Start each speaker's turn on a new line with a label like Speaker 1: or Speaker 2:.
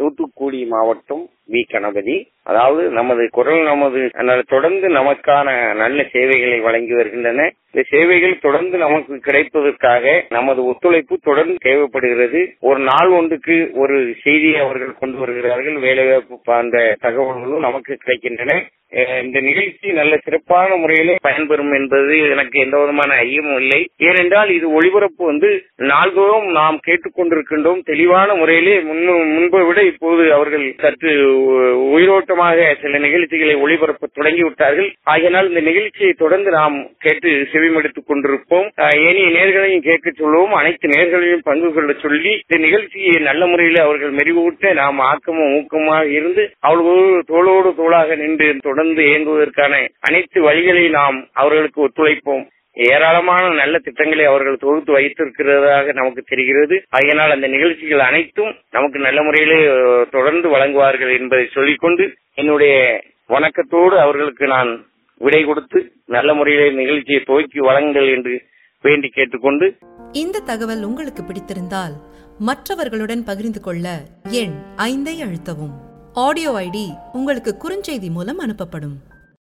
Speaker 1: தூத்துக்குடி மாவட்டம் வி கணபதி அதாவது நமது குரல் நமது அதனால தொடர்ந்து நமக்கான நல்ல சேவைகளை வழங்கி வருகின்றன இந்த சேவைகள் தொடர்ந்து நமக்கு கிடைப்பதற்காக நமது ஒத்துழைப்பு தொடர்ந்து தேவைப்படுகிறது ஒரு நாள் ஒன்றுக்கு ஒரு செய்தியை அவர்கள் கொண்டு வருகிறார்கள் வேலைவாய்ப்பு சார்ந்த தகவல்களும் நமக்கு கிடைக்கின்றன அஹ் இந்த நிகழ்ச்சி நல்ல சிறப்பான முறையிலே பயன்பெறும் என்பது எனக்கு எந்த விதமான ஐயமும் இல்லை ஏனென்றால் இது ஒளிபரப்பு வந்து நாள்தோறும் நாம் கேட்டுக்கொண்டிருக்கின்றோம் தெளிவான முறையிலே முன்னு முன்பை விட இப்போது அவர்கள் சற்று உ- உயிரோட்டமாக சில நிகழ்ச்சிகளை ஒளிபரப்ப தொடங்கிவிட்டார்கள் ஆகையினால் இந்த நிகழ்ச்சியை தொடர்ந்து நாம் கேட்டு செவிமடுத்துக் கொண்டிருப்போம் அஹ் ஏனைய நேர்களையும் கேட்க சொல்லுவோம் அனைத்து நேர்களையும் பங்கு கொள்ள சொல்லி இந்த நிகழ்ச்சியை நல்ல முறையில் அவர்கள் மெருகூட்ட நாம் ஆக்கமும் ஊக்கமாக இருந்து அவர்களோடு தோளோடு தோளாக நின்று தொடர்ந்து இயங்குவதற்கான அனைத்து வழிகளை நாம் அவர்களுக்கு ஒத்துழைப்போம் ஏராளமான நல்ல திட்டங்களை அவர்கள் தொகுத்து வைத்திருக்கிறதாக நமக்கு தெரிகிறது ஆகையினால் அந்த நிகழ்ச்சிகள் அனைத்தும் நமக்கு நல்ல முறையிலே அஹ், தொடர்ந்து வழங்குவார்கள் என்பதை சொல்லிக்கொண்டு என்னுடைய வணக்கத்தோடு அவர்களுக்கு நான் விடை கொடுத்து நல்ல முறையிலே நிகழ்ச்சியை துவக்கி வழங்குங்கள் என்று வேண்டி கேட்டுக்கொண்டு
Speaker 2: இந்த தகவல் உங்களுக்கு பிடித்திருந்தால் மற்றவர்களுடன் பகிர்ந்து கொள்ள எண் ஐந்தை அழுத்தவும் ஆடியோ ஐடி உங்களுக்கு குறுஞ்செய்தி மூலம் அனுப்பப்படும்